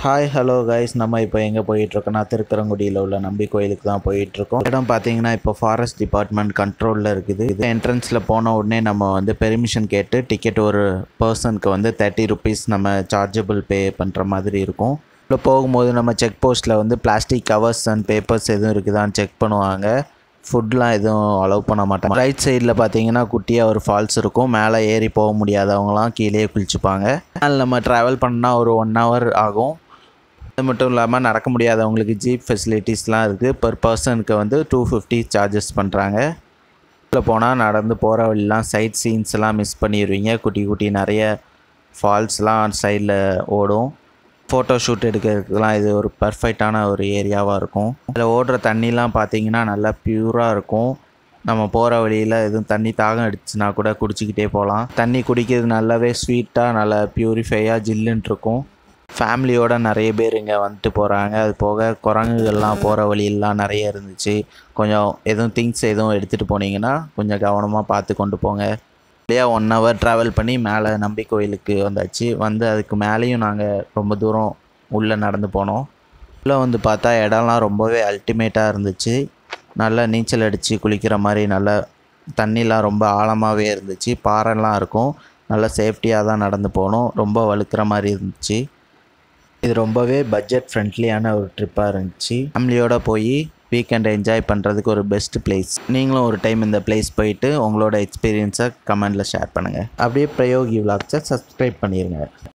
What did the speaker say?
hi hello guys நம்ம இப்போ எங்கே போயிட்டுருக்கோம்னா திருக்கரங்குடியில் உள்ள நம்பி கோயிலுக்கு தான் போயிட்டுருக்கோம் இடம் பார்த்தீங்கன்னா இப்போ ஃபாரஸ்ட் டிபார்ட்மெண்ட் கண்ட்ரோலில் இருக்குது இது என்ட்ரன்ஸில் போன உடனே நம்ம வந்து பெர்மிஷன் கேட்டு டிக்கெட் ஒரு பர்சனுக்கு வந்து தேர்ட்டி ருபீஸ் நம்ம சார்ஜபிள் பே பண்ணுற மாதிரி இருக்கும் இப்போ போகும்போது நம்ம செக் போஸ்ட்டில் வந்து பிளாஸ்டிக் கவர்ஸ் அண்ட் பேப்பர்ஸ் எதுவும் இருக்குதான்னு செக் பண்ணுவாங்க ஃபுட்லாம் எதுவும் அலோவ் பண்ண மாட்டாங்க ரைட் சைடில் பார்த்தீங்கன்னா குட்டியாக ஒரு ஃபால்ஸ் இருக்கும் மேலே ஏறி போக முடியாதவங்களாம் கீழே குளிச்சுப்பாங்க அதில் நம்ம ட்ராவல் பண்ணால் ஒரு ஒன் ஹவர் ஆகும் அது மட்டும் இல்லாமல் நடக்க முடியாதவங்களுக்கு ஜீப் ஃபெசிலிட்டிஸ்லாம் இருக்குது பர் பர்சனுக்கு வந்து டூ ஃபிஃப்டி சார்ஜஸ் பண்ணுறாங்க உள்ளே போனால் நடந்து போகிற வழிலாம் சைட் சீன்ஸ்லாம் மிஸ் பண்ணிடுவீங்க குட்டி குட்டி நிறைய ஃபால்ஸ்லாம் சைடில் ஓடும் ஃபோட்டோ ஷூட் எடுக்கிறதுக்குலாம் இது ஒரு பர்ஃபெக்டான ஒரு ஏரியாவாக இருக்கும் அதில் ஓடுற தண்ணிலாம் பார்த்தீங்கன்னா நல்லா பியூராக இருக்கும் நம்ம போகிற வழியில் எதுவும் தண்ணி தாகம் அடிச்சுனா கூட குடிச்சிக்கிட்டே போகலாம் தண்ணி குடிக்கிறது நல்லாவே ஸ்வீட்டாக நல்லா ப்யூரிஃபையாக ஜில்லுன்னு இருக்கும் ஃபேமிலியோட நிறைய பேர் இங்கே வந்துட்டு போகிறாங்க அது போக குரங்குகள்லாம் போகிற வழியெல்லாம் நிறைய இருந்துச்சு கொஞ்சம் எதுவும் திங்ஸ் எதுவும் எடுத்துகிட்டு போனீங்கன்னா கொஞ்சம் கவனமாக பார்த்து கொண்டு போங்க அப்படியே ஒன் ஹவர் ட்ராவல் பண்ணி மேலே நம்பி கோயிலுக்கு வந்தாச்சு வந்து அதுக்கு மேலேயும் நாங்கள் ரொம்ப தூரம் உள்ளே நடந்து போனோம் உள்ளே வந்து பார்த்தா இடம்லாம் ரொம்பவே அல்டிமேட்டாக இருந்துச்சு நல்லா நீச்சல் அடித்து குளிக்கிற மாதிரி நல்ல தண்ணிலாம் ரொம்ப ஆழமாகவே இருந்துச்சு பாறைலாம் இருக்கும் நல்லா சேஃப்டியாக தான் நடந்து போனோம் ரொம்ப வழுக்கிற மாதிரி இருந்துச்சு இது ரொம்பவே பட்ஜெட் ஃப்ரெண்ட்லியான ஒரு ட்ரிப்பாக இருந்துச்சு ஃபேமிலியோட போய் வீக்கெண்ட் என்ஜாய் பண்ணுறதுக்கு ஒரு பெஸ்ட் பிளேஸ் நீங்களும் ஒரு டைம் இந்த பிளேஸ் போயிட்டு உங்களோட எக்ஸ்பீரியன்ஸை கமெண்டில் ஷேர் பண்ணுங்கள் அப்படியே பிரயோகி விளாக்ஸை சப்ஸ்கிரைப் பண்ணிடுங்க